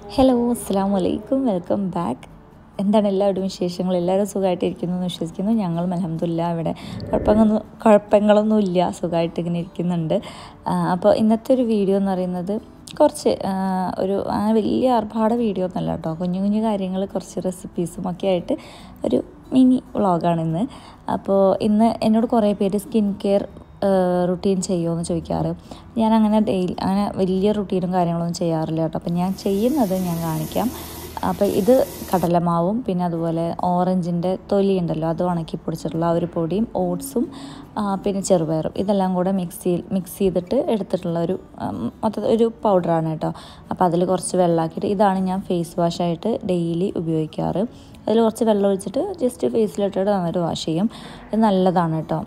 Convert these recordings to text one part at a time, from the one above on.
Hello അസ്സാം വലൈക്കും welcome back എന്താണ് എല്ലാവരുടെയും വിശേഷങ്ങൾ എല്ലാവരും സുഖമായിട്ടിരിക്കുന്നു എന്ന് വിശ്വസിക്കുന്നു ഞങ്ങളും അലഹമില്ല ഇവിടെ കുഴപ്പങ്ങളൊന്നും കുഴപ്പങ്ങളൊന്നും ഇല്ല സുഖമായിട്ട് ഇങ്ങനെ ഇരിക്കുന്നുണ്ട് ആ, അപ്പോൾ ഇന്നത്തെ ഒരു വീഡിയോ എന്ന് പറയുന്നത് കുറച്ച് ആ, ഒരു ആ വലിയ ആർഭാട വീഡിയോ ഒന്നല്ല കേട്ടോ കുഞ്ഞു കുഞ്ഞു കാര്യങ്ങൾ കുറച്ച് റെസിപ്പീസും ഒക്കെ ആയിട്ട് ഒരു മിനി വ്ളോഗാണ് ഇന്ന് അപ്പോൾ ഇന്ന് എന്നോട് കുറേ പേര് സ്കിൻ കെയർ റുട്ടീൻ ചെയ്യുമോ എന്ന് ചോദിക്കാറ് ഞാൻ അങ്ങനെ ഡെയിലി അങ്ങനെ വലിയ റുട്ടീനും കാര്യങ്ങളൊന്നും ചെയ്യാറില്ല കേട്ടോ അപ്പം ഞാൻ ചെയ്യുന്നത് ഞാൻ കാണിക്കാം അപ്പോൾ ഇത് കടലമാവും പിന്നെ അതുപോലെ ഓറഞ്ചിൻ്റെ തൊലി ഉണ്ടല്ലോ അത് ഉണക്കി പൊടിച്ചിട്ടുള്ള ആ ഒരു പൊടിയും ഓട്സും ആ, പിന്നെ ചെറുപയറും ഇതെല്ലാം കൂടെ മിക്സ് മിക്സ് ചെയ്തിട്ട് എടുത്തിട്ടുള്ള ഒരു മൊത്തം ഒരു പൗഡറാണ് കേട്ടോ അപ്പോൾ അതിൽ കുറച്ച് വെള്ളമാക്കിയിട്ട് ഇതാണ് ഞാൻ ഫേസ് വാഷായിട്ട് ഡെയിലി ഉപയോഗിക്കാറ് അതിൽ കുറച്ച് വെള്ളം ഒഴിച്ചിട്ട് ജസ്റ്റ് ഫേസിലിട്ടിട്ട് നന്നായിട്ട് വാഷ് ചെയ്യും ഇത് നല്ലതാണ് കേട്ടോ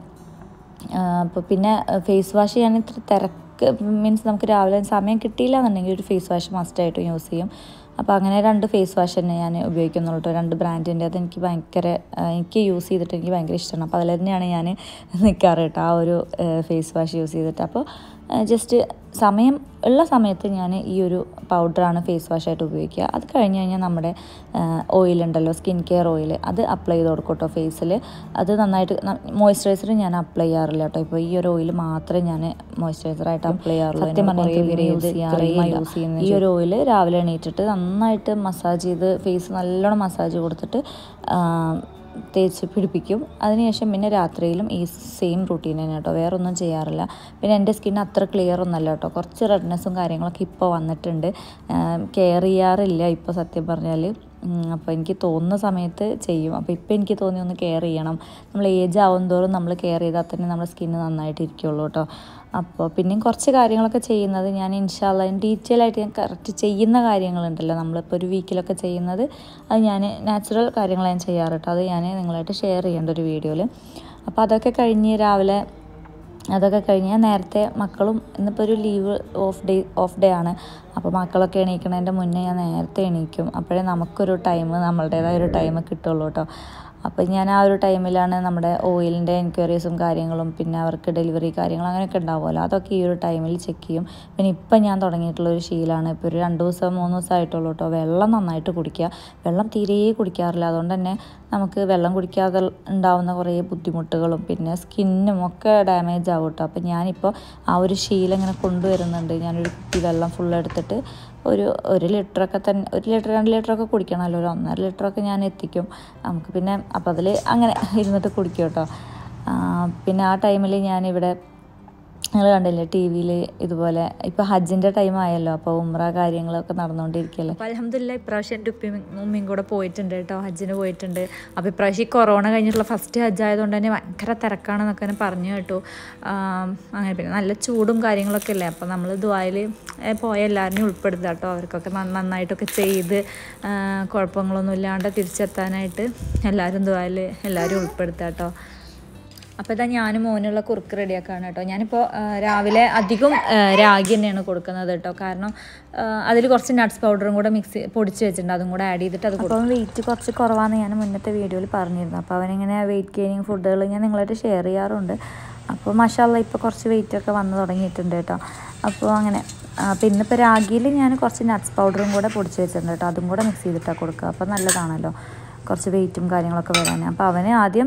അപ്പോൾ പിന്നെ ഫേസ് വാഷ് ചെയ്യാൻ ഇത്ര തിരക്ക് മീൻസ് നമുക്ക് രാവിലെ സമയം കിട്ടിയില്ല എന്നുണ്ടെങ്കിൽ ഒരു ഫേസ് വാഷ് മസ്റ്റായിട്ടും യൂസ് ചെയ്യും അപ്പോൾ അങ്ങനെ രണ്ട് ഫേസ് വാഷ് തന്നെ ഞാൻ ഉപയോഗിക്കുന്നുള്ളൂ കേട്ടോ രണ്ട് ബ്രാൻഡിൻ്റെ അത് എനിക്ക് ഭയങ്കര ആ, എനിക്ക് യൂസ് ചെയ്തിട്ട് എനിക്ക് ഭയങ്കര ഇഷ്ടമാണ് അപ്പോൾ അതിൽ തന്നെയാണ് ഞാൻ നിൽക്കാറ് കേട്ടോ ആ ഒരു ഫേസ് വാഷ് യൂസ് ചെയ്തിട്ട് അപ്പോൾ ജസ്റ്റ് സമയം ഉള്ള സമയത്ത് ഞാൻ ഈ ഒരു പൗഡറാണ് ഫേസ് വാഷായിട്ട് ഉപയോഗിക്കുക അത് കഴിഞ്ഞ് കഴിഞ്ഞാൽ നമ്മുടെ ഓയിൽ ഉണ്ടല്ലോ സ്കിൻ കെയർ ഓയിൽ അത് അപ്ലൈ ചെയ്ത് കൊടുക്കും കേട്ടോ ഫേസിൽ അത് നന്നായിട്ട് മോയ്സ്ചറൈസർ ഞാൻ അപ്ലൈ ചെയ്യാറില്ല കേട്ടോ ഇപ്പോൾ ഈ ഒരു ഓയിൽ മാത്രമേ ഞാൻ മോയ്സ്ചറൈസറായിട്ട് അപ്ലൈ ചെയ്യാറുള്ളൂ സത്യം പറഞ്ഞാൽ യൂസ് ചെയ്യാറില്ല ഈ ഒരു ഓയിൽ രാവിലെ എണീറ്റിട്ട് നന്നായിട്ട് മസാജ് ചെയ്ത് ഫേസ് നല്ലോണം മസാജ് കൊടുത്തിട്ട് ആ, തേച്ച് പിടിപ്പിക്കും അതിനുശേഷം പിന്നെ രാത്രിയിലും ഈ സെയിം റൂട്ടീൻ തന്നെ കേട്ടോ വേറെ ഒന്നും ചെയ്യാറില്ല പിന്നെ എൻ്റെ സ്കിൻ അത്ര ക്ലിയർ ഒന്നല്ല കേട്ടോ കുറച്ച് റെഡ്നെസ്സും കാര്യങ്ങളൊക്കെ ഇപ്പോൾ വന്നിട്ടുണ്ട് കെയർ ചെയ്യാറില്ല ഇപ്പോൾ സത്യം പറഞ്ഞാൽ അപ്പോൾ എനിക്ക് തോന്നുന്ന സമയത്ത് ചെയ്യും അപ്പോൾ ഇപ്പോൾ എനിക്ക് തോന്നി ഒന്ന് കെയർ ചെയ്യണം നമ്മൾ ഏജ് ആവും തോറും നമ്മൾ കെയർ ചെയ്താൽ തന്നെ നമ്മുടെ സ്കിന്ന് നന്നായിട്ട് ഇരിക്കുള്ളൂ കേട്ടോ അപ്പോൾ പിന്നെയും കുറച്ച് കാര്യങ്ങളൊക്കെ ചെയ്യുന്നത് ഞാൻ ഇൻഷാല്ല ഡീറ്റെയിൽ ആയിട്ട് ഞാൻ കറക്റ്റ് ചെയ്യുന്ന കാര്യങ്ങളുണ്ടല്ലോ നമ്മളിപ്പോൾ ഒരു വീക്കിലൊക്കെ ചെയ്യുന്നത് അത് ഞാൻ നാച്ചുറൽ കാര്യങ്ങൾ ഞാൻ ചെയ്യാറ് കേട്ടോ അത് ഞാൻ നിങ്ങളായിട്ട് ഷെയർ ചെയ്യേണ്ട ഒരു വീഡിയോയിൽ അപ്പോൾ അതൊക്കെ കഴിഞ്ഞ് രാവിലെ അതൊക്കെ കഴിഞ്ഞ് ഞാൻ നേരത്തെ മക്കളും ഇന്നിപ്പോൾ ഒരു leave off day off day ആണ് അപ്പോൾ മക്കളൊക്കെ എണീക്കണതിൻ്റെ മുന്നേ ഞാൻ നേരത്തെ എണീക്കും അപ്പോഴേ നമുക്കൊരു ടൈം നമ്മളുടേതായ ഒരു ടൈം കിട്ടുള്ളൂ കേട്ടോ അപ്പോൾ ഞാൻ ആ ഒരു ടൈമിലാണ് നമ്മുടെ ഓയിലിൻ്റെ എൻക്വയറീസും കാര്യങ്ങളും പിന്നെ അവർക്ക് ഡെലിവറി കാര്യങ്ങൾ അങ്ങനെയൊക്കെ ഉണ്ടാവുമല്ലോ അതൊക്കെ ഈ ഒരു ടൈമിൽ ചെക്ക് ചെയ്യും പിന്നെ ഇപ്പം ഞാൻ തുടങ്ങിയിട്ടുള്ള ഒരു ശീലമാണ് ഇപ്പോൾ ഒരു രണ്ട് ദിവസം മൂന്ന് ദിവസം ആയിട്ടുള്ളൂ കേട്ടോ വെള്ളം നന്നായിട്ട് കുടിക്കുക വെള്ളം തീരെ കുടിക്കാറില്ല അതുകൊണ്ട് തന്നെ നമുക്ക് വെള്ളം കുടിക്കാതെ ഉണ്ടാവുന്ന കുറേ ബുദ്ധിമുട്ടുകളും പിന്നെ സ്കിന്നും ഒക്കെ ഡാമേജ് ആവും കേട്ടോ അപ്പോൾ ഞാനിപ്പോൾ ആ ഒരു ശീലം ഇങ്ങനെ കൊണ്ടുവരുന്നുണ്ട് ഞാനൊരു കുപ്പി വെള്ളം ഫുൾ എടുത്തിട്ട് ഒരു ഒരു ലിറ്ററൊക്കെ തന്നെ ഒരു ലിറ്റർ രണ്ട് ലിറ്ററൊക്കെ കുടിക്കണമല്ലോ ഒരു ഒന്നര ലിറ്ററൊക്കെ ഞാൻ എത്തിക്കും നമുക്ക് പിന്നെ അപ്പോൾ അതിൽ അങ്ങനെ ഇരുന്നിട്ട് കുടിക്കും കേട്ടോ ആ, പിന്നെ ആ ടൈമിൽ ഞാനിവിടെ നിങ്ങൾ കണ്ടില്ലേ ടി വിയിൽ ഇതുപോലെ ഇപ്പോൾ ഹജ്ജിൻ്റെ ടൈം ആയല്ലോ അപ്പോൾ ഉമ്ര കാര്യങ്ങളൊക്കെ നടന്നുകൊണ്ടിരിക്കുകയല്ലേ അപ്പോൾ അലഹമില്ല ഇപ്രാവശ്യം എൻ്റെ ഉപ്പയും ഉമ്മയും കൂടെ പോയിട്ടുണ്ട് കേട്ടോ ഹജ്ജിന് പോയിട്ടുണ്ട് അപ്പോൾ ഇപ്രാവശ്യം ഈ കൊറോണ കഴിഞ്ഞിട്ടുള്ള ഫസ്റ്റ് ഹജ്ജ് ആയതുകൊണ്ട് തന്നെ ഭയങ്കര തിരക്കാണെന്നൊക്കെ തന്നെ പറഞ്ഞു കേട്ടു ആം, അങ്ങനെ പിന്നെ നല്ല ചൂടും കാര്യങ്ങളൊക്കെ അല്ലേ അപ്പോൾ നമ്മൾ ദുബായിൽ പോയ എല്ലാവരെയും ഉൾപ്പെടുത്തുക കേട്ടോ അവർക്കൊക്കെ നന്ന- നന്നായിട്ടൊക്കെ ചെയ്ത് ആ, കുഴപ്പങ്ങളൊന്നും ഇല്ലാണ്ട് തിരിച്ചെത്താനായിട്ട് എല്ലാവരും ദുബായിൽ എല്ലാവരും ഉൾപ്പെടുത്തുക കേട്ടോ അപ്പോൾ ഇതാ ഞാനും മോനുള്ള കുറുക്ക് റെഡിയാക്കാണ് കേട്ടോ ഞാനിപ്പോൾ ആ, രാവിലെ അധികം ആ, രാഗി തന്നെയാണ് കൊടുക്കുന്നത് കേട്ടോ കാരണം അതിൽ കുറച്ച് നട്ട്സ് പൗഡറും കൂടെ മിക്സ് പൊടിച്ച് വെച്ചിട്ടുണ്ട് അതും കൂടെ ആഡ് ചെയ്തിട്ട് അത് അപ്പോൾ വെയിറ്റ് കുറച്ച് കുറവാണെന്ന് ഞാൻ മുന്നത്തെ വീഡിയോയിൽ പറഞ്ഞിരുന്നു അപ്പോൾ അവനിങ്ങനെ വെയിറ്റ് ഗെയിനിങ് ഫുഡുകൾ ഞാൻ നിങ്ങളായിട്ട് ഷെയർ ചെയ്യാറുണ്ട് അപ്പോൾ മഷാല്ല ഇപ്പോൾ കുറച്ച് വെയിറ്റ് ഒക്കെ വന്ന് തുടങ്ങിയിട്ടുണ്ട് കേട്ടോ അപ്പോൾ അങ്ങനെ അപ്പോൾ ഇന്നിപ്പോൾ രാഗിയിൽ ഞാൻ കുറച്ച് നട്ട്സ് പൗഡറും കൂടെ പൊടിച്ച് വെച്ചിട്ടുണ്ട് കേട്ടോ അതും കൂടെ മിക്സ് ചെയ്തിട്ടാണ് കൊടുക്കുക അപ്പോൾ നല്ലതാണല്ലോ കുറച്ച് വെയിറ്റും കാര്യങ്ങളൊക്കെ വരാൻ അപ്പോൾ അവന് ആദ്യം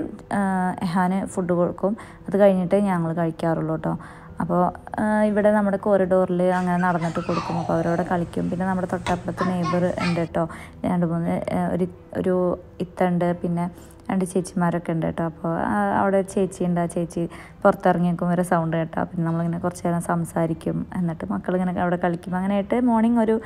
എഹാന് ഫുഡ് കൊടുക്കും അത് കഴിഞ്ഞിട്ട് ഞങ്ങൾ കഴിക്കാറുള്ളൂ കേട്ടോ അപ്പോൾ ഇവിടെ നമ്മുടെ കോറിഡോറിൽ അങ്ങനെ നടന്നിട്ട് കൊടുക്കും അപ്പോൾ അവരോട് കളിക്കും പിന്നെ നമ്മുടെ തൊട്ടപ്പുറത്ത് നെയ്ബർ ഉണ്ട് കേട്ടോ രണ്ട് മൂന്ന് ആ, ഒരു ഒരു ഇത്തുണ്ട് പിന്നെ രണ്ട് ചേച്ചിമാരൊക്കെ ഉണ്ട് കേട്ടോ അപ്പോൾ ആ, അവിടെ ഒരു ചേച്ചി ഉണ്ട് ആ ചേച്ചി പുറത്തിറങ്ങി നിൽക്കുമ്പോൾ ഒരു സൗണ്ട് കേട്ടോ പിന്നെ നമ്മളിങ്ങനെ കുറച്ച് നേരം സംസാരിക്കും എന്നിട്ട് മക്കളിങ്ങനെ അവിടെ കളിക്കും അങ്ങനെയായിട്ട് മോർണിംഗ് ഒരു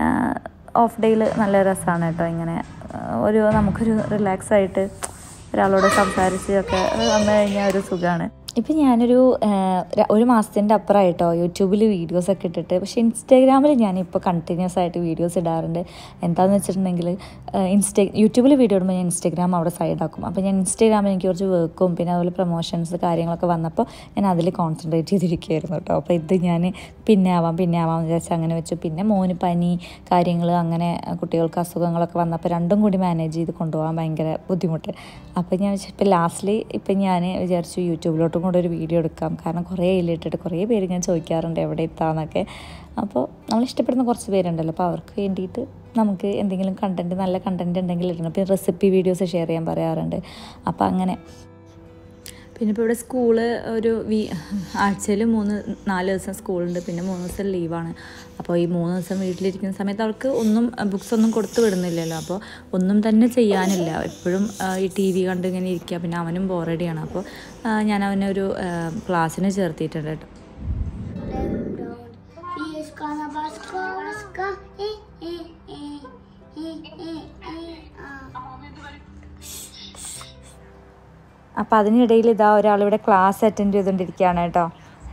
ഓഫ് ഡേയിൽ നല്ല രസമാണ് കേട്ടോ ഇങ്ങനെ ആ, ഒരു നമുക്കൊരു റിലാക്സ് ആയിട്ട് ഒരാളോട് സംസാരിച്ച് ഒക്കെ വന്നു കഴിഞ്ഞാൽ ഒരു സുഖമാണ് ഇപ്പം ഞാനൊരു ആ, ര- ഒരു മാസത്തിൻ്റെ അപ്പുറമായിട്ടോ യൂട്യൂബിൽ വീഡിയോസൊക്കെ ഇട്ടിട്ട് പക്ഷേ ഇൻസ്റ്റാഗ്രാമിൽ ഞാനിപ്പോൾ കണ്ടിന്യൂസ് ആയിട്ട് വീഡിയോസ് ഇടാറുണ്ട് എന്താണെന്ന് വെച്ചിട്ടുണ്ടെങ്കിൽ ഇൻസ്റ്റ യൂട്യൂബിൽ വീഡിയോ ഇടുമ്പോൾ ഞാൻ ഇൻസ്റ്റാഗ്രാം അവിടെ സൈഡാക്കും അപ്പോൾ ഞാൻ ഇൻസ്റ്റാഗ്രാമിൽ എനിക്ക് കുറച്ച് വർക്കും പിന്നെ അതുപോലെ പ്രൊമോഷൻസ് കാര്യങ്ങളൊക്കെ വന്നപ്പോൾ ഞാൻ അതിൽ കോൺസെൻട്രേറ്റ് ചെയ്തിരിക്കുകയായിരുന്നു കേട്ടോ അപ്പോൾ ഇത് ഞാൻ പിന്നെ ആവാം പിന്നെ ആവാം എന്ന് വിചാരിച്ച് അങ്ങനെ വെച്ചു പിന്നെ മോന് പനി കാര്യങ്ങൾ അങ്ങനെ കുട്ടികൾക്ക് അസുഖങ്ങളൊക്കെ വന്നപ്പോൾ രണ്ടും കൂടി മാനേജ് ചെയ്ത് കൊണ്ടുപോകാൻ ഭയങ്കര ബുദ്ധിമുട്ട് അപ്പോൾ ഞാൻ ഇപ്പോൾ ലാസ്റ്റിൽ ഇപ്പം ഞാൻ വിചാരിച്ചു യൂട്യൂബിലോട്ടും കൂടെ ഒരു വീഡിയോ എടുക്കാം കാരണം കുറേ ഇല്ലിട്ടിട്ട് കുറേ പേര് ഞാൻ ചോദിക്കാറുണ്ട് എവിടെ എത്താന്നൊക്കെ അപ്പോൾ നമ്മൾ ഇഷ്ടപ്പെടുന്ന കുറച്ച് പേരുണ്ടല്ലോ അപ്പോൾ അവർക്ക് വേണ്ടിയിട്ട് നമുക്ക് എന്തെങ്കിലും കണ്ടൻറ്റ് നല്ല കണ്ടൻറ്റ് ഉണ്ടെങ്കിൽ ഇടണം പിന്നെ റെസിപ്പി വീഡിയോസ് ഷെയർ ചെയ്യാൻ പറയാറുണ്ട് അപ്പോൾ അങ്ങനെ പിന്നെ ഇപ്പോൾ ഇവിടെ സ്കൂള് ഒരു വീ ആഴ്ചയിൽ മൂന്ന് നാല് ദിവസം സ്കൂളുണ്ട് പിന്നെ മൂന്ന് ദിവസം ലീവാണ് അപ്പോൾ ഈ മൂന്ന് ദിവസം വീട്ടിലിരിക്കുന്ന സമയത്ത് അവൾക്ക് ഒന്നും ബുക്സ് ഒന്നും കൊടുത്തു വിടുന്നില്ലല്ലോ അപ്പോൾ ഒന്നും തന്നെ ചെയ്യാനില്ല എപ്പോഴും ആ, ഈ ടി വി കണ്ട് ഇങ്ങനെ ഇരിക്കുക പിന്നെ അവനും ബോറടിയാണ് അപ്പോൾ ആ, ഞാൻ അവനെ ഒരു ആ, ക്ലാസ്സിന് ചേർത്തിയിട്ടുണ്ട് കേട്ടോ He is gonna bus go, bus go, eh, eh, eh, eh, eh, eh, ah. അപ്പോൾ അതിനിടയിൽ ഇതാ ഒരാളിവിടെ ക്ലാസ് അറ്റൻഡ് ചെയ്തുകൊണ്ടിരിക്കുകയാണ് കേട്ടോ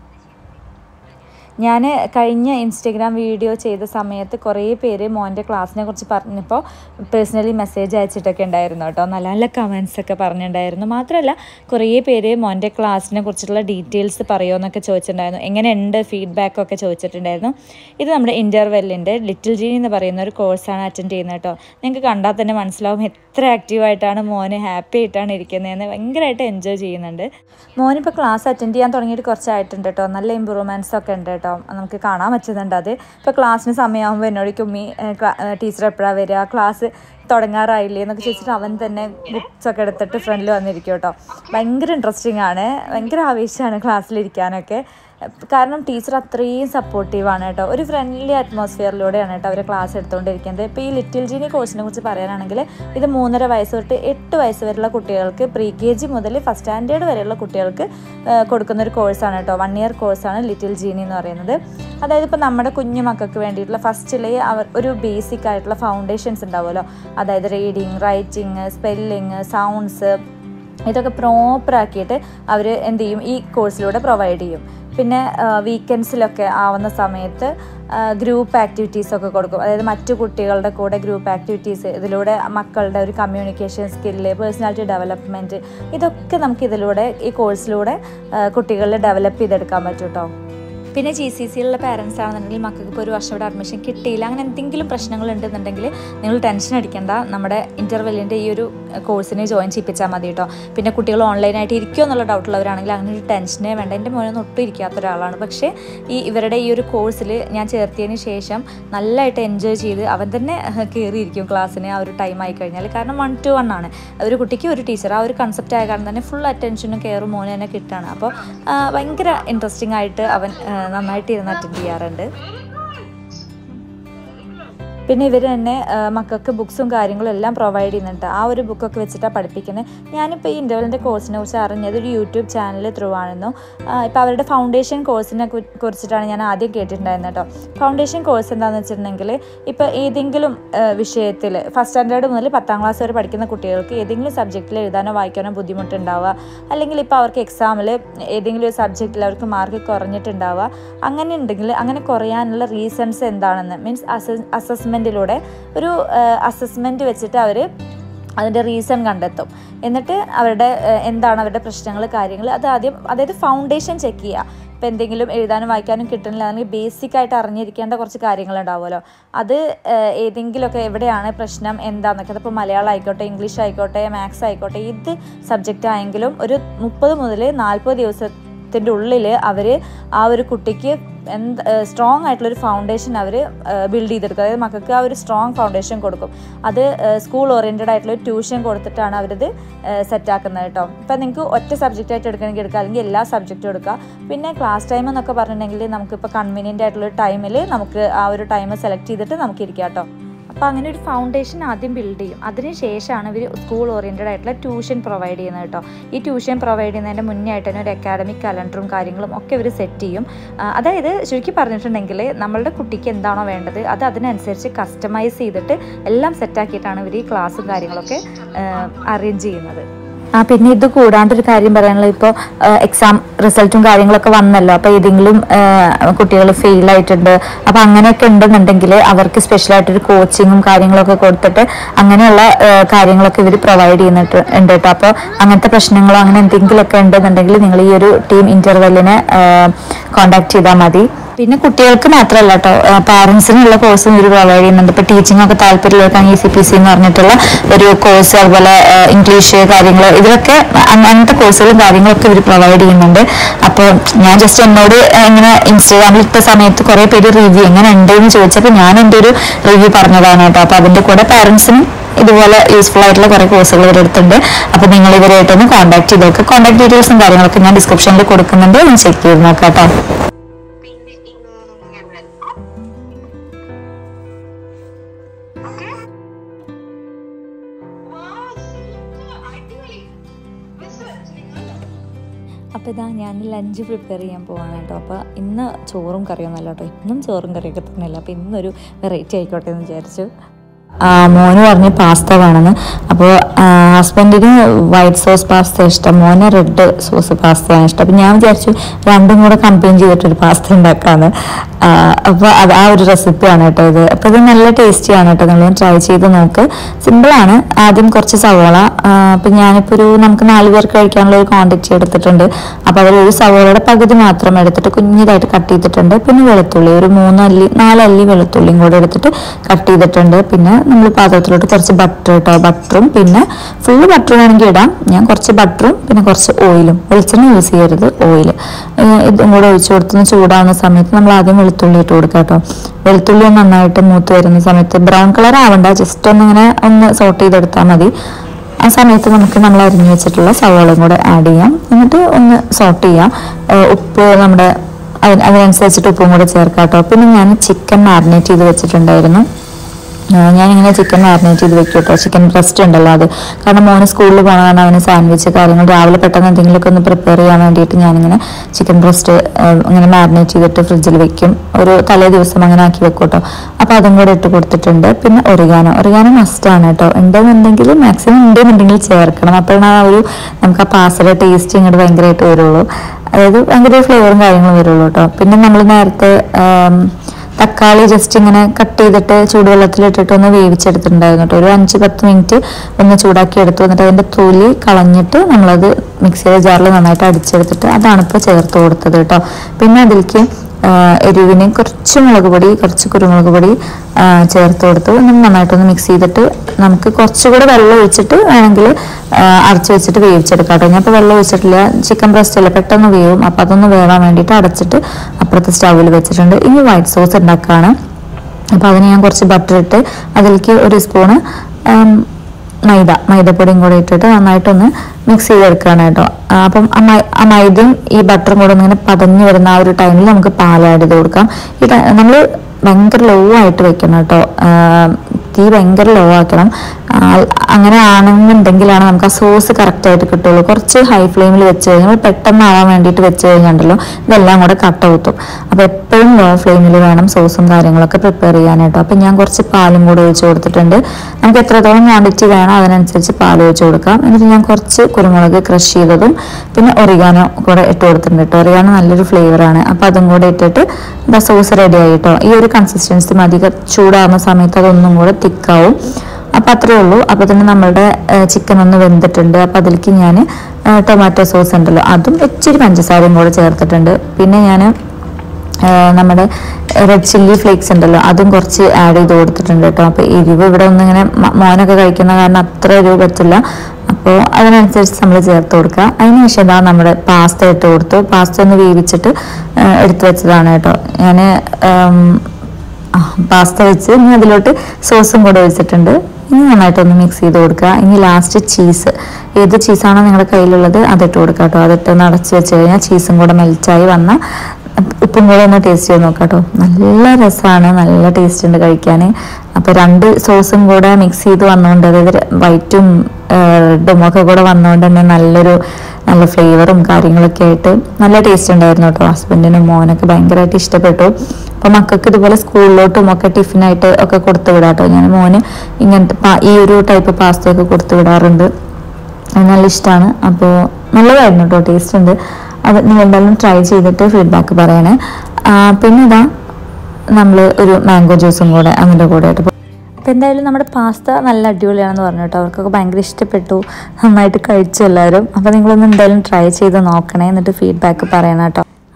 ഞാൻ കഴിഞ്ഞ ഇൻസ്റ്റഗ്രാം വീഡിയോ ചെയ്ത സമയത്ത് കുറേ പേര് മോൻ്റെ ക്ലാസ്സിനെ കുറിച്ച് പറഞ്ഞപ്പോൾ പേഴ്സണലി മെസ്സേജ് അയച്ചിട്ടൊക്കെ ഉണ്ടായിരുന്നു കേട്ടോ നല്ല നല്ല കമൻസ് ഒക്കെ പറഞ്ഞിട്ടുണ്ടായിരുന്നു മാത്രമല്ല കുറേ പേര് മോൻ്റെ ക്ലാസ്സിനെ കുറിച്ചിട്ടുള്ള ഡീറ്റെയിൽസ് പറയുമോ എന്നൊക്കെ ചോദിച്ചിട്ടുണ്ടായിരുന്നു എങ്ങനെയുണ്ട് ഫീഡ്ബാക്ക് ഒക്കെ ചോദിച്ചിട്ടുണ്ടായിരുന്നു ഇത് നമ്മുടെ ഇൻ്റർവെല്ലിൻ്റെ ലിറ്റിൽ ജീനി എന്ന് പറയുന്ന ഒരു കോഴ്സാണ് അറ്റൻഡ് ചെയ്യുന്നത് കേട്ടോ നിങ്ങൾക്ക് കണ്ടാൽ തന്നെ മനസ്സിലാവും എത്ര ആക്റ്റീവായിട്ടാണ് മോന് ഹാപ്പി ആയിട്ടാണ് ഇരിക്കുന്നതെന്ന് ഭയങ്കരമായിട്ട് എൻജോയ് ചെയ്യുന്നുണ്ട് മോനിപ്പോൾ ക്ലാസ് അറ്റൻഡ് ചെയ്യാൻ തുടങ്ങിയിട്ട് കുറച്ചായിട്ടുണ്ട് കേട്ടോ നല്ല ഇമ്പ്രൂവ്മെൻറ്റ്സ് ഒക്കെ ഉണ്ട് കേട്ടോ നമുക്ക് കാണാൻ പറ്റുന്നുണ്ട് അത് ഇപ്പോൾ ക്ലാസ്സിന് സമയമാകുമ്പോൾ എന്നോടേക്കും ഉമ്മി ടീച്ചർ എപ്പോഴാണ് വരിക ക്ലാസ് തുടങ്ങാറായില്ലേ എന്നൊക്കെ ചോദിച്ചിട്ട് അവൻ തന്നെ ബുക്സ് ഒക്കെ എടുത്തിട്ട് ഫ്രണ്ടിൽ വന്നിരിക്കും കേട്ടോ ഭയങ്കര ഇൻട്രസ്റ്റിംഗ് ആണ് ഭയങ്കര ആവേശമാണ് ക്ലാസ്സിലിരിക്കാനൊക്കെ കാരണം ടീച്ചർ അത്രയും സപ്പോർട്ടീവാണ് കേട്ടോ ഒരു ഫ്രണ്ട്ലി അറ്റ്മോസ്ഫിയറിലൂടെയാണ് കേട്ടോ അവർ ക്ലാസ് എടുത്തുകൊണ്ടിരിക്കുന്നത് ഇപ്പോൾ ഈ ലിറ്റിൽ ജീനി കോഴ്സിനെ കുറിച്ച് പറയാനാണെങ്കിൽ ഇത് മൂന്നര വയസ്സ് തൊട്ട് എട്ട് വയസ്സ് വരെയുള്ള കുട്ടികൾക്ക് പ്രീ കെ ജി മുതൽ ഫസ്റ്റ് സ്റ്റാൻഡേർഡ് വരെയുള്ള കുട്ടികൾക്ക് ആ, കൊടുക്കുന്ന ഒരു കോഴ്സാണ് കേട്ടോ വൺ ഇയർ കോഴ്സാണ് ലിറ്റിൽ ജീനി എന്ന് പറയുന്നത് അതായത് ഇപ്പോൾ നമ്മുടെ കുഞ്ഞു മക്കൾക്ക് വേണ്ടിയിട്ടുള്ള ഫസ്റ്റിലെ അവർ ഒരു ബേസിക് ആയിട്ടുള്ള ഫൗണ്ടേഷൻസ് ഉണ്ടാവുമല്ലോ അതായത് റീഡിങ് റൈറ്റിങ് സ്പെല്ലിങ് സൗണ്ട്സ് ഇതൊക്കെ പ്രോപ്പർ ആക്കിയിട്ട് അവർ എന്ത് ചെയ്യും ഈ കോഴ്സിലൂടെ പ്രൊവൈഡ് ചെയ്യും പിന്നെ വീക്കെൻഡ്സിലൊക്കെ ആവുന്ന സമയത്ത് ഗ്രൂപ്പ് ആക്ടിവിറ്റീസ് ഒക്കെ കൊടുക്കും അതായത് മറ്റു കുട്ടികളുടെ കൂടെ ഗ്രൂപ്പ് ആക്ടിവിറ്റീസ് ഇതിലൂടെ മക്കളുടെ ഒരു കമ്മ്യൂണിക്കേഷൻ സ്കില്ല് പേഴ്സണാലിറ്റി ഡെവലപ്മെൻറ്റ് ഇതൊക്കെ നമുക്ക് ഇതിലൂടെ ഈ കോഴ്സിലൂടെ കുട്ടികളിൽ ഡെവലപ്പ് ചെയ്തെടുക്കാൻ പറ്റും കേട്ടോ പിന്നെ ജി സി സിയിലുള്ള പാരൻസ് ആണെന്നുണ്ടെങ്കിൽ മക്കൾക്ക് ഇപ്പോൾ ഒരു വർഷം ഇവിടെ അഡ്മിഷൻ കിട്ടിയില്ല അങ്ങനെ എന്തെങ്കിലും പ്രശ്നങ്ങൾ ഉണ്ടെന്നുണ്ടെങ്കിൽ നിങ്ങൾ ടെൻഷൻ അടിക്കേണ്ട നമ്മുടെ ഇൻ്റർവെല്ലിൻ്റെ ഈ ഒരു കോഴ്സിനെ ജോയിൻ ചെയ്യിപ്പിച്ചാൽ മതി കേട്ടോ പിന്നെ കുട്ടികൾ ഓൺലൈനായിട്ട് ഇരിക്കുമോ എന്നുള്ള ഡൗട്ടുള്ളവരാണെങ്കിൽ അങ്ങനെ ഒരു ടെൻഷനേ വേണ്ട എൻ്റെ മോനൊന്നും ഒട്ടും ഇരിക്കാത്ത ഒരാളാണ് പക്ഷേ ഈ ഇവരുടെ ഈ ഒരു കോഴ്സിൽ ഞാൻ ചേർത്തിയതിന് ശേഷം നല്ലതായിട്ട് എൻജോയ് ചെയ്ത് അവൻ തന്നെ കയറിയിരിക്കും ക്ലാസ്സിന് ആ ഒരു ടൈം ആയി കഴിഞ്ഞാൽ കാരണം വൺ ടു വൺ ആണ് ഒരു കുട്ടിക്ക് ഒരു ടീച്ചർ ആ ഒരു കൺസെപ്റ്റ് ആയ കാരണം തന്നെ ഫുൾ അറ്റൻഷനും കെയറും മോനെ തന്നെ കിട്ടുകയാണ് അപ്പോൾ ആ, ഭയങ്കര ഇൻട്രസ്റ്റിംഗ് ആയിട്ട് അവൻ ആ, നന്നായിട്ട് ഇരുന്ന് അറ്റൻഡ് ചെയ്യാറുണ്ട് പിന്നെ ഇവർ തന്നെ ആ, മക്കൾക്ക് ബുക്സും കാര്യങ്ങളും എല്ലാം പ്രൊവൈഡ് ചെയ്യുന്നുണ്ട് ആ ഒരു ബുക്കൊക്കെ വെച്ചിട്ടാണ് പഠിപ്പിക്കുന്നത് ഞാനിപ്പോൾ ഈ ഇൻ്റർവലിൻ്റെ കോഴ്സിനെ കുറിച്ച് അറിഞ്ഞത് ഒരു യൂട്യൂബ് ചാനൽ ത്രൂ ആണെന്നു ഇപ്പോൾ അവരുടെ ഫൗണ്ടേഷൻ കോഴ്സിനെ കു- കുറിച്ചിട്ടാണ് ഞാൻ ആദ്യം കേട്ടിട്ടുണ്ടായിരുന്നത് കേട്ടോ ഫൗണ്ടേഷൻ കോഴ്സ് എന്താണെന്ന് വെച്ചിട്ടുണ്ടെങ്കിൽ ഇപ്പോൾ ഏതെങ്കിലും വിഷയത്തിൽ ഫസ്റ്റ് സ്റ്റാൻഡേർഡ് മുതൽ പത്താം ക്ലാസ് വരെ പഠിക്കുന്ന കുട്ടികൾക്ക് ഏതെങ്കിലും സബ്ജക്റ്റിൽ എഴുതാനോ വായിക്കാനോ ബുദ്ധിമുട്ടുണ്ടാവുക അല്ലെങ്കിൽ ഇപ്പോൾ അവർക്ക് എക്സാമിൽ ഏതെങ്കിലും ഒരു സബ്ജക്റ്റിൽ അവർക്ക് മാർക്ക് കുറഞ്ഞിട്ടുണ്ടാവുക അങ്ങനെ ഉണ്ടെങ്കിൽ അങ്ങനെ കുറയാനുള്ള റീസൺസ് എന്താണെന്ന് മീൻസ് അസ അസസ്മെൻറ്റിലൂടെ ഒരു അസസ്മെൻറ്റ് വെച്ചിട്ട് അവർ അതിൻ്റെ റീസൺ കണ്ടെത്തും എന്നിട്ട് അവരുടെ ഏഹ്, എന്താണ് അവരുടെ പ്രശ്നങ്ങൾ കാര്യങ്ങൾ അത് ആദ്യം അതായത് ഫൗണ്ടേഷൻ ചെക്ക് ചെയ്യുക ഇപ്പം എന്തെങ്കിലും എഴുതാനും വായിക്കാനും കിട്ടണില്ല അല്ലെങ്കിൽ ബേസിക് ആയിട്ട് അറിഞ്ഞിരിക്കേണ്ട കുറച്ച് കാര്യങ്ങളുണ്ടാവുമല്ലോ അത് ഏഹ്, ഏതെങ്കിലുമൊക്കെ എവിടെയാണ് പ്രശ്നം എന്താണെന്നൊക്കെ അതിപ്പോൾ മലയാളം ആയിക്കോട്ടെ ഇംഗ്ലീഷ് ആയിക്കോട്ടെ മാത്സ് ആയിക്കോട്ടെ ഏത് സബ്ജക്റ്റ് ആയെങ്കിലും ഒരു മുപ്പത് മുതൽ നാൽപ്പത് ദിവസത്തിൻ്റെ ഉള്ളിൽ അവർ ആ ഒരു കുട്ടിക്ക് എന്ത് സ്ട്രോങ് ആയിട്ടുള്ളൊരു ഫൗണ്ടേഷൻ അവർ ബിൽഡ് ചെയ്തെടുക്കും അതായത് മക്കൾക്ക് ആ ഒരു സ്ട്രോങ് ഫൗണ്ടേഷൻ കൊടുക്കും അത് സ്കൂൾ ഓറിയൻറ്റഡ് ആയിട്ടുള്ള ഒരു ട്യൂഷൻ കൊടുത്തിട്ടാണ് അവരിത് സെറ്റ് ആക്കുന്നത് കേട്ടോ ഇപ്പം നിങ്ങൾക്ക് ഒറ്റ സബ്ജക്റ്റ് ആയിട്ട് എടുക്കണമെങ്കിൽ എടുക്കുക അല്ലെങ്കിൽ എല്ലാ സബ്ജക്റ്റും എടുക്കുക പിന്നെ ക്ലാസ് ടൈം എന്നൊക്കെ പറഞ്ഞിട്ടുണ്ടെങ്കിൽ നമുക്കിപ്പോൾ കൺവീനിയൻ്റ് ആയിട്ടുള്ള ടൈമിൽ നമുക്ക് ആ ഒരു ടൈം സെലക്ട് ചെയ്തിട്ട് നമുക്ക് ഇരിക്കാം കേട്ടോ അപ്പോൾ അങ്ങനെ ഒരു ഫൗണ്ടേഷൻ ആദ്യം ബിൽഡ് ചെയ്യും അതിന് ശേഷമാണ് ഇവർ സ്കൂൾ ഓറിയൻറ്റഡ് ആയിട്ടുള്ള ട്യൂഷൻ പ്രൊവൈഡ് ചെയ്യുന്നത് കേട്ടോ ഈ ട്യൂഷൻ പ്രൊവൈഡ് ചെയ്യുന്നതിൻ്റെ മുന്നേ ആയിട്ട് തന്നെ ഒരു അക്കാഡമിക് കലണ്ടറും കാര്യങ്ങളും ഒക്കെ ഇവർ സെറ്റ് ചെയ്യും ആ, അതായത് ചുരുക്കി പറഞ്ഞിട്ടുണ്ടെങ്കിൽ നമ്മളുടെ കുട്ടിക്ക് എന്താണോ വേണ്ടത് അത് അതിനനുസരിച്ച് കസ്റ്റമൈസ് ചെയ്തിട്ട് എല്ലാം സെറ്റാക്കിയിട്ടാണ് ഇവർ ഈ ക്ലാസ്സും കാര്യങ്ങളൊക്കെ അറേഞ്ച് ചെയ്യുന്നത് ആ പിന്നെ ഇത് കൂടാണ്ട് ഒരു കാര്യം പറയാനുള്ളത് ഇപ്പോൾ എക്സാം റിസൾട്ടും കാര്യങ്ങളൊക്കെ വന്നല്ലോ അപ്പോൾ ഏതെങ്കിലും കുട്ടികൾ ഫെയിൽ ആയിട്ടുണ്ട് അപ്പോൾ അങ്ങനെയൊക്കെ ഉണ്ടെന്നുണ്ടെങ്കിൽ അവർക്ക് സ്പെഷ്യലായിട്ടൊരു കോച്ചിങ്ങും കാര്യങ്ങളൊക്കെ കൊടുത്തിട്ട് അങ്ങനെയുള്ള ആ, കാര്യങ്ങളൊക്കെ ഇവർ പ്രൊവൈഡ് ചെയ്യുന്നിട്ട് ഉണ്ട് കേട്ടോ അപ്പോൾ അങ്ങനത്തെ പ്രശ്നങ്ങളോ അങ്ങനെ എന്തെങ്കിലുമൊക്കെ ഉണ്ടെന്നുണ്ടെങ്കിൽ നിങ്ങൾ ഈ ഒരു ടീം ഇൻ്റർവെല്ലിനെ കോൺടാക്ട് ചെയ്താൽ മതി പിന്നെ കുട്ടികൾക്ക് മാത്രമല്ല കേട്ടോ പാരൻസിനുള്ള കോഴ്സും ഇവർ പ്രൊവൈഡ് ചെയ്യുന്നുണ്ട് ഇപ്പോൾ ടീച്ചിങ് ഒക്കെ താല്പര്യമുള്ളവർക്കാണ് ഇ സി പി സി എന്ന് പറഞ്ഞിട്ടുള്ള ഒരു കോഴ്സ് അതുപോലെ ഇംഗ്ലീഷ് കാര്യങ്ങൾ ഇതിലൊക്കെ അങ്ങനത്തെ കോഴ്സുകളും കാര്യങ്ങളൊക്കെ ഇവർ പ്രൊവൈഡ് ചെയ്യുന്നുണ്ട് അപ്പോൾ ഞാൻ ജസ്റ്റ് എന്നോട് ഇങ്ങനെ ഇൻസ്റ്റാഗ്രാമിൽ ഇട്ട സമയത്ത് കുറേ പേര് റിവ്യൂ എങ്ങനെ ഉണ്ട് എന്ന് ചോദിച്ചപ്പോൾ ഞാൻ എൻ്റെ ഒരു റിവ്യൂ പറഞ്ഞതാണ് കേട്ടോ അപ്പോൾ അതിൻ്റെ കൂടെ പാരൻസിനും ഇതുപോലെ യൂസ്ഫുൾ ആയിട്ടുള്ള കുറേ കോഴ്സുകൾ ഇവരുടെ അടുത്തുണ്ട് അപ്പോൾ നിങ്ങൾ ഇവരായിട്ടൊന്ന് കോൺടാക്ട് ചെയ്ത് നോക്കുക കോൺടാക്ട് ഡീറ്റെയിൽസും കാര്യങ്ങളൊക്കെ ഞാൻ ഡിസ്ക്രിപ്ഷനിൽ കൊടുക്കുന്നുണ്ട് ഒന്ന് ചെക്ക് ചെയ്ത് നോക്കാം കേട്ടോ പിന്നെ ഇങ്ങനെ ഓക്കെ അടിപൊളി അപ്പോൾ ഇതാ ഞാൻ ലഞ്ച് പ്രിപ്പയർ ചെയ്യാൻ പോവാണ് കേട്ടോ അപ്പോൾ ഇന്ന് ചോറും കറിയൊന്നുമല്ല കേട്ടോ ഇന്നും ചോറും കറിയൊക്കെ തന്നെയല്ല അപ്പോൾ ഇന്നൊരു വെറൈറ്റി ആയിക്കോട്ടെ എന്ന് വിചാരിച്ചു ആ, മോന് പറഞ്ഞ് പാസ്ത വേണമെന്ന് അപ്പോൾ ഹസ്ബൻഡിന് വൈറ്റ് സോസ് പാസ്ത ഇഷ്ടം മോന് റെഡ് സോസ് പാസ്തയാണ് ഇഷ്ടം അപ്പോൾ ഞാൻ വിചാരിച്ചു രണ്ടും കൂടെ കമ്പൈൻ ചെയ്തിട്ടൊരു പാസ്ത ഉണ്ടാക്കാമെന്ന് അപ്പോൾ അത് ആ ഒരു റെസിപ്പിയാണ് കേട്ടോ ഇത് അപ്പോൾ ഇത് നല്ല ടേസ്റ്റിയാണ് കേട്ടോ നിങ്ങൾ ട്രൈ ചെയ്ത് നോക്ക് സിമ്പിളാണ് ആദ്യം കുറച്ച് സവോള അപ്പം ഞാനിപ്പോൾ ഒരു നമുക്ക് നാല് പേർക്ക് കഴിക്കാനുള്ള ഒരു ക്വാണ്ടിറ്റി എടുത്തിട്ടുണ്ട് അപ്പോൾ അതിൽ ഒരു സവോളയുടെ പകുതി മാത്രം എടുത്തിട്ട് കുഞ്ഞിതായിട്ട് കട്ട് ചെയ്തിട്ടുണ്ട് പിന്നെ വെളുത്തുള്ളി ഒരു മൂന്നല്ലി നാലല്ലി വെളുത്തുള്ളിയും കൂടെ എടുത്തിട്ട് കട്ട് ചെയ്തിട്ടുണ്ട് പിന്നെ നമ്മൾ പാത്രത്തിലോട്ട് കുറച്ച് ബട്ടർ കേട്ടോ ബട്ടറും പിന്നെ ഫുള്ള് ബട്ടർ വേണമെങ്കിൽ ഇടാം ഞാൻ കുറച്ച് ബട്ടറും പിന്നെ കുറച്ച് ഓയിലും വെളിച്ചെണ്ണ യൂസ് ചെയ്യരുത് ഓയിൽ ഇതും കൂടെ ഒഴിച്ചു കൊടുത്തുന്ന ചൂടാവുന്ന സമയത്ത് നമ്മൾ ആദ്യം വെളുത്തുള്ളി ഇട്ട് കൊടുക്കാം കേട്ടോ വെളുത്തുള്ളി ഒന്ന് നന്നായിട്ട് മൂത്ത് വരുന്ന സമയത്ത് ബ്രൗൺ കളർ ആവണ്ട ജസ്റ്റ് ഒന്നിങ്ങനെ ഒന്ന് സോട്ട് ചെയ്തെടുത്താൽ മതി ആ സമയത്ത് നമുക്ക് നമ്മൾ അരിഞ്ഞു വെച്ചിട്ടുള്ള സവാളയും കൂടെ ആഡ് ചെയ്യാം എന്നിട്ട് ഒന്ന് സോട്ട് ചെയ്യാം ഏഹ് ഉപ്പ് നമ്മുടെ അതിന് അതിനനുസരിച്ചിട്ട് ഉപ്പും കൂടെ ചേർക്കാം കേട്ടോ പിന്നെ ഞാൻ ചിക്കൻ മാരിനേറ്റ് ചെയ്ത് വെച്ചിട്ടുണ്ടായിരുന്നു ഏഹ് ഞാനിങ്ങനെ ചിക്കൻ മാരിനേറ്റ് ചെയ്ത് വെക്കും കേട്ടോ ചിക്കൻ ബ്രസ്റ്റ് ഉണ്ടല്ലോ അത് കാരണം മോന് സ്കൂളിൽ പോകണ കാരണം അവന് സാൻഡ്വിച്ച് കാര്യങ്ങൾ രാവിലെ പെട്ടെന്ന് എന്തെങ്കിലുമൊക്കെ ഒന്ന് പ്രിപ്പയർ ചെയ്യാൻ വേണ്ടിയിട്ട് ഞാനിങ്ങനെ ചിക്കൻ ബ്രസ്റ്റ് ഇങ്ങനെ മാരിനേറ്റ് ചെയ്തിട്ട് ഫ്രിഡ്ജിൽ വെക്കും ഒരു തലേ ദിവസം അങ്ങനെ ആക്കി വെക്കും കേട്ടോ അപ്പോൾ അതും കൂടെ ഇട്ട് കൊടുത്തിട്ടുണ്ട് പിന്നെ ഒറിഗാനോ ഒറിഗാനോ മസ്റ്റാണ് കേട്ടോ ഉണ്ടെന്നുണ്ടെങ്കിൽ മാക്സിമം ഉണ്ടെന്നുണ്ടെങ്കിൽ ചേർക്കണം അപ്പോഴാണ് ആ ഒരു നമുക്ക് ആ പാസയുടെ ടേസ്റ്റ് ഇങ്ങോട്ട് ഭയങ്കരമായിട്ട് വരുള്ളൂ അതായത് ഭയങ്കര ഫ്ലേവറും കാര്യങ്ങളും വരുള്ളൂ കേട്ടോ പിന്നെ നമ്മൾ നേരത്തെ ആം, തക്കാളി ജസ്റ്റ് ഇങ്ങനെ കട്ട് ചെയ്തിട്ട് ചൂടുവെള്ളത്തിലിട്ടിട്ട് ഒന്ന് വേവിച്ചെടുത്തിട്ടുണ്ടായിരുന്നു കേട്ടോ ഒരു അഞ്ച് പത്ത് മിനിറ്റ് ഒന്ന് ചൂടാക്കി എടുത്തു എന്നിട്ട് അതിൻ്റെ തൊലി കളഞ്ഞിട്ട് നമ്മളത് മിക്സിയുടെ ജാറിൽ നന്നായിട്ട് അടിച്ചെടുത്തിട്ട് അതാണ് ഇപ്പോൾ ചേർത്ത് കൊടുത്തത് കേട്ടോ പിന്നെ അതിലേക്ക് ആ, എരിവിന് കുറച്ച് മുളക് പൊടി കുറച്ച് കുരുമുളക് പൊടി ആ, ചേർത്ത് കൊടുത്തു ഒന്ന് നന്നായിട്ടൊന്ന് മിക്സ് ചെയ്തിട്ട് നമുക്ക് കുറച്ചുകൂടെ വെള്ളം ഒഴിച്ചിട്ട് വേണമെങ്കിൽ ആ, അടച്ചു വെച്ചിട്ട് വേവിച്ചെടുക്കാം കേട്ടോ ഞാൻ ഇപ്പോൾ വെള്ളം ഒഴിച്ചിട്ടില്ല ചിക്കൻ ബ്രസ്റ്റ് അല്ല പെട്ടെന്ന് വേവും അപ്പോൾ അതൊന്ന് വേവാൻ വേണ്ടിയിട്ട് അടച്ചിട്ട് അപ്പുറത്തെ സ്റ്റൗവിൽ വെച്ചിട്ടുണ്ട് ഇനി വൈറ്റ് സോസ് ഉണ്ടാക്കുകയാണ് അപ്പോൾ അതിന് ഞാൻ കുറച്ച് ബട്ടർ ഇട്ട് അതിലേക്ക് ഒരു സ്പൂണ് ആം, മൈദ മൈദപ്പൊടിയും കൂടെ ഇട്ടിട്ട് നന്നായിട്ടൊന്ന് മിക്സ് ചെയ്തെടുക്കുകയാണ് കേട്ടോ ആ, അപ്പം ആ മൈ ആ മൈദയും ഈ ബട്ടറും കൂടെ ഒന്ന് ഇങ്ങനെ പതഞ്ഞ് വരുന്ന ആ ഒരു ടൈമിൽ നമുക്ക് പാൽ ആഡ് ചെയ്ത് കൊടുക്കാം ഈ നമ്മൾ ഭയങ്കര ലോ ആയിട്ട് വെക്കണം കേട്ടോ ആ, തീ ഭയങ്കര ലോ ആക്കണം ആ, അങ്ങനെ ആണെന്നുണ്ടെങ്കിലാണ് നമുക്ക് ആ സോസ് കറക്റ്റായിട്ട് കിട്ടുള്ളൂ കുറച്ച് ഹൈ ഫ്ലെയിമിൽ വെച്ച് കഴിഞ്ഞാൽ പെട്ടെന്ന് ആവാൻ വേണ്ടിയിട്ട് വെച്ച് കഴിഞ്ഞിട്ടുണ്ടല്ലോ ഇതെല്ലാം കൂടെ കട്ട കുത്തും അപ്പോൾ എപ്പോഴും ലോ ഫ്ലെയിമിൽ വേണം സോസും കാര്യങ്ങളൊക്കെ പ്രിപ്പയർ ചെയ്യാനായിട്ട് അപ്പോൾ ഞാൻ കുറച്ച് പാലും കൂടെ ഒഴിച്ച് കൊടുത്തിട്ടുണ്ട് നമുക്ക് എത്രത്തോളം ക്വാണ്ടിറ്റി വേണോ അതിനനുസരിച്ച് പാൽ ഒഴിച്ച് കൊടുക്കാം എന്നിട്ട് ഞാൻ കുറച്ച് കുരുമുളക് ക്രഷ് ചെയ്തതും പിന്നെ ഒറിഗാനോ കൂടെ ഇട്ട് കൊടുത്തിട്ടുണ്ട് കേട്ടോ ഒറിഗാനോ നല്ലൊരു ഫ്ലേവറാണ് അപ്പോൾ അതും കൂടെ ഇട്ടിട്ട് ഇതാ സോസ് റെഡി ആയി കേട്ടോ ഈ ഒരു കൺസിസ്റ്റൻസി മതി ചൂടാകുന്ന സമയത്ത് അതൊന്നും കൂടെ തിക്കാവും അപ്പോൾ അത്രേ ഉള്ളൂ അപ്പോൾ തന്നെ നമ്മളുടെ ചിക്കൻ ഒന്ന് വെന്തിട്ടുണ്ട് അപ്പോൾ അതിലേക്ക് ഞാൻ ടൊമാറ്റോ സോസ് ഉണ്ടല്ലോ അതും ഇച്ചിരി പഞ്ചസാരയും കൂടെ ചേർത്തിട്ടുണ്ട് പിന്നെ ഞാൻ നമ്മുടെ റെഡ് ചില്ലി ഫ്ലേക്സ് ഉണ്ടല്ലോ അതും കുറച്ച് ആഡ് ചെയ്ത് കൊടുത്തിട്ടുണ്ട് കേട്ടോ അപ്പോൾ എരിവ് ഇവിടെ ഒന്നും ഇങ്ങനെ മ- മോനൊക്കെ കഴിക്കുന്ന കാരണം അത്ര എരിവ് പറ്റില്ല അപ്പോൾ അതിനനുസരിച്ച് നമ്മൾ ചേർത്ത് കൊടുക്കുക അതിനുശേഷം ഇതാ നമ്മുടെ പാസ്ത ഇട്ട് കൊടുത്തു പാസ്ത ഒന്ന് വേവിച്ചിട്ട് ആ, എടുത്ത് വെച്ചതാണ് കേട്ടോ ഞാൻ പാസ്ത വെച്ച് ഇനി അതിലോട്ട് സോസും കൂടെ ഒഴിച്ചിട്ടുണ്ട് ഇനി നന്നായിട്ടൊന്ന് മിക്സ് ചെയ്ത് കൊടുക്കുക ഇനി ലാസ്റ്റ് ചീസ് ഏത് ചീസാണോ നിങ്ങളുടെ കയ്യിലുള്ളത് അതിട്ട് കൊടുക്കുക കേട്ടോ അതിട്ടൊന്ന് അടച്ച് വെച്ച് കഴിഞ്ഞാൽ ചീസും കൂടെ മെൽറ്റായി വന്ന ഉപ്പും കൂടെ ഒന്ന് ടേസ്റ്റ് ചെയ്ത് നോക്കാം കേട്ടോ നല്ല രസമാണ് നല്ല ടേസ്റ്റ് ഉണ്ട് കഴിക്കാൻ അപ്പോൾ രണ്ട് സോസും കൂടെ മിക്സ് ചെയ്ത് വന്നുകൊണ്ട് അതായത് വൈറ്റും റെഡും ഒക്കെ കൂടെ വന്നുകൊണ്ട് തന്നെ നല്ലൊരു നല്ല ഫ്ലേവറും കാര്യങ്ങളൊക്കെ ആയിട്ട് നല്ല ടേസ്റ്റ് ഉണ്ടായിരുന്നു കേട്ടോ ഹസ്ബൻഡിനും മോനൊക്കെ ഭയങ്കരമായിട്ട് ഇഷ്ടപ്പെട്ടു അപ്പോൾ മക്കൾക്ക് ഇതുപോലെ സ്കൂളിലോട്ടും ഒക്കെ ടിഫിനായിട്ട് ഒക്കെ കൊടുത്തു വിടാം കേട്ടോ ഞാൻ മോന് ഇങ്ങനത്തെ പാ- ഈ ഒരു ടൈപ്പ് പാസ്തയൊക്കെ കൊടുത്തു വിടാറുണ്ട് അത് നല്ല ഇഷ്ടമാണ് അപ്പോൾ നല്ലതായിരുന്നു കേട്ടോ ടേസ്റ്റ് ഉണ്ട് അത് നിങ്ങൾ എന്തായാലും ട്രൈ ചെയ്തിട്ട് ഫീഡ്ബാക്ക് പറയണേ ആ, പിന്നെ ഇതാ നമ്മൾ ഒരു മാംഗോ ജ്യൂസും കൂടെ അതിൻ്റെ കൂടെ ആയിട്ട് അപ്പോൾ എന്തായാലും നമ്മുടെ പാസ്ത നല്ല അടിപൊളിയാണെന്ന് പറഞ്ഞു കേട്ടോ അവർക്കൊക്കെ ഭയങ്കര ഇഷ്ടപ്പെട്ടു നന്നായിട്ട് കഴിച്ചു എല്ലാവരും അപ്പോൾ നിങ്ങളൊന്ന് എന്തായാലും ട്രൈ ചെയ്ത് നോക്കണേ എന്നിട്ട് ഫീഡ്ബാക്ക് പറയണം കേട്ടോ ആ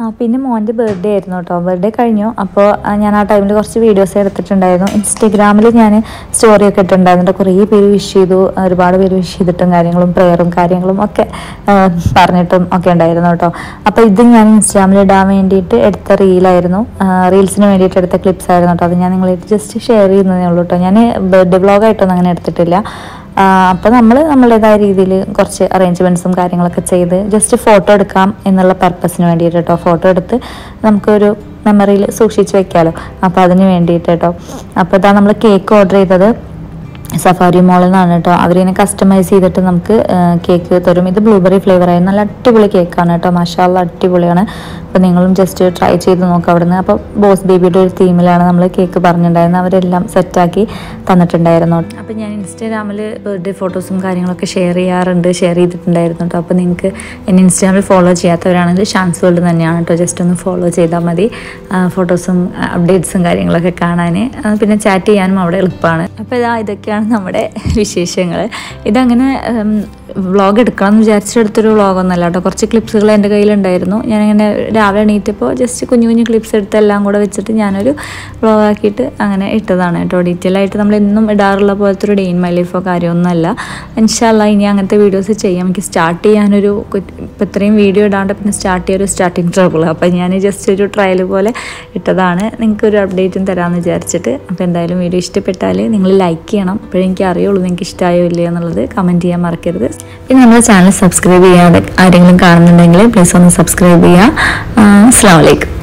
ആ പിന്നെ മോൻ്റെ ബർത്ത്ഡേ ആയിരുന്നു കേട്ടോ ബർത്ത്ഡേ കഴിഞ്ഞു അപ്പോൾ ഞാൻ ആ ടൈമിൽ കുറച്ച് വീഡിയോസ് എടുത്തിട്ടുണ്ടായിരുന്നു ഇൻസ്റ്റഗ്രാമിൽ ഞാൻ സ്റ്റോറിയൊക്കെ ഇട്ടിട്ടുണ്ടായിരുന്നു കുറേ പേര് വിഷ് ചെയ്തു ഒരുപാട് പേര് വിഷ് ചെയ്തിട്ടും കാര്യങ്ങളും പ്രെയറും കാര്യങ്ങളും ഒക്കെ ആ, പറഞ്ഞിട്ടും ഒക്കെ ഉണ്ടായിരുന്നു കേട്ടോ അപ്പോൾ ഇത് ഞാൻ ഇൻസ്റ്റാഗ്രാമിൽ ഇടാൻ വേണ്ടിയിട്ട് എടുത്ത റീലായിരുന്നു റീൽസിന് വേണ്ടിയിട്ട് എടുത്ത ക്ലിപ്സ് ആയിരുന്നു കേട്ടോ അത് ഞാൻ നിങ്ങളായിട്ട് ജസ്റ്റ് ഷെയർ ചെയ്യുന്നതേ ഉള്ളൂ കേട്ടോ ഞാൻ ബർത്ത്ഡേ വ്ളോഗായിട്ടൊന്നും അങ്ങനെ എടുത്തിട്ടില്ല അപ്പോൾ നമ്മൾ നമ്മളുടേതായ രീതിയിൽ കുറച്ച് അറേഞ്ച്മെൻറ്റ്സും കാര്യങ്ങളൊക്കെ ചെയ്ത് ജസ്റ്റ് ഫോട്ടോ എടുക്കാം എന്നുള്ള പർപ്പസിന് വേണ്ടിയിട്ട് കേട്ടോ ഫോട്ടോ എടുത്ത് നമുക്കൊരു മെമ്മറിയിൽ സൂക്ഷിച്ച് വെക്കാമല്ലോ അപ്പോൾ അതിന് വേണ്ടിയിട്ട് കേട്ടോ അപ്പോൾ ഇതാ നമ്മൾ കേക്ക് ഓർഡർ ചെയ്തത് സഫാരി മോളിൽ നിന്നാണ് കേട്ടോ അവരിങ്ങനെ കസ്റ്റമൈസ് ചെയ്തിട്ട് നമുക്ക് കേക്ക് തരും ഇത് ബ്ലൂബെറി ഫ്ലേവർ ആയി നല്ല അടിപൊളി കേക്കാണ് കേട്ടോ മഷാല അടിപൊളിയാണ് അപ്പോൾ നിങ്ങളും ജസ്റ്റ് ട്രൈ ചെയ്ത് നോക്കാം അവിടുന്ന് അപ്പോൾ ബോസ് ബേബിയുടെ ഒരു തീമിലാണ് നമ്മൾ കേക്ക് പറഞ്ഞിട്ടുണ്ടായിരുന്നത് അവരെല്ലാം സെറ്റാക്കി തന്നിട്ടുണ്ടായിരുന്നു അപ്പോൾ ഞാൻ ഇൻസ്റ്റാഗ്രാമിൽ ബർത്ത്ഡേ ഫോട്ടോസും കാര്യങ്ങളൊക്കെ ഷെയർ ചെയ്യാറുണ്ട് ഷെയർ ചെയ്തിട്ടുണ്ടായിരുന്നു കേട്ടോ അപ്പോൾ നിങ്ങൾക്ക് എന്നെ ഇൻസ്റ്റാഗ്രാമിൽ ഫോളോ ചെയ്യാത്തവരാണെങ്കിൽ ഷാൻസ് വേൾഡ് തന്നെയാണ് കേട്ടോ ജസ്റ്റ് ഒന്ന് ഫോളോ ചെയ്താൽ മതി ഫോട്ടോസും അപ്ഡേറ്റ്സും കാര്യങ്ങളൊക്കെ കാണാൻ ആ, പിന്നെ ചാറ്റ് ചെയ്യാനും അവിടെ എളുപ്പമാണ് അപ്പോൾ ഇതാ ഇതൊക്കെയാണ് നമ്മുടെ വിശേഷങ്ങൾ ഇതങ്ങനെ വ്ളോഗ് എടുക്കണം എന്ന് വിചാരിച്ചെടുത്തൊരു വ്ളോഗൊന്നുമല്ല കേട്ടോ കുറച്ച് ക്ലിപ്സുകൾ എൻ്റെ കയ്യിലുണ്ടായിരുന്നു ഞാനിങ്ങനെ രാവിലെ എണീറ്റപ്പോൾ ജസ്റ്റ് കുഞ്ഞു കുഞ്ഞു ക്ലിപ്സ് എടുത്ത് എല്ലാം കൂടെ വെച്ചിട്ട് ഞാനൊരു വ്ളോഗ് ആക്കിയിട്ട് അങ്ങനെ ഇട്ടതാണ് കേട്ടോ ഡീറ്റെയിൽ ആയിട്ട് നമ്മൾ എന്നും ഇടാറുള്ള പോലത്തെ ഒരു ഡേ ഇൻ മൈ ലൈഫോ കാര്യമൊന്നുമല്ല ഇൻഷാല്ല ഇനി അങ്ങനത്തെ വീഡിയോസ് ചെയ്യാം എനിക്ക് സ്റ്റാർട്ട് ചെയ്യാനൊരു ഇപ്പം ഇത്രയും വീഡിയോ ഇടാണ്ട് പിന്നെ സ്റ്റാർട്ട് ചെയ്യാൻ ഒരു സ്റ്റാർട്ടിങ് ട്രബിൾ അപ്പോൾ ഞാൻ ജസ്റ്റ് ഒരു ട്രയൽ പോലെ ഇട്ടതാണ് നിങ്ങൾക്ക് ഒരു അപ്ഡേറ്റും തരാമെന്ന് വിചാരിച്ചിട്ട് അപ്പോൾ എന്തായാലും വീഡിയോ ഇഷ്ടപ്പെട്ടാൽ നിങ്ങൾ ലൈക്ക് ചെയ്യണം അപ്പോഴേ എനിക്ക് അറിയുള്ളൂ നിങ്ങൾക്ക് ഇഷ്ടമായോ ഇല്ലയോ എന്നുള്ളത് കമൻറ്റ് ചെയ്യാൻ മറക്കരുത് പിന്നെ നമ്മുടെ ചാനൽ സബ്സ്ക്രൈബ് ചെയ്യാതെ ആരെങ്കിലും കാണുന്നുണ്ടെങ്കിൽ പ്ലീസ് ഒന്ന് സബ്സ്ക്രൈബ് ചെയ്യുക അസ്സാം വലൈക്കും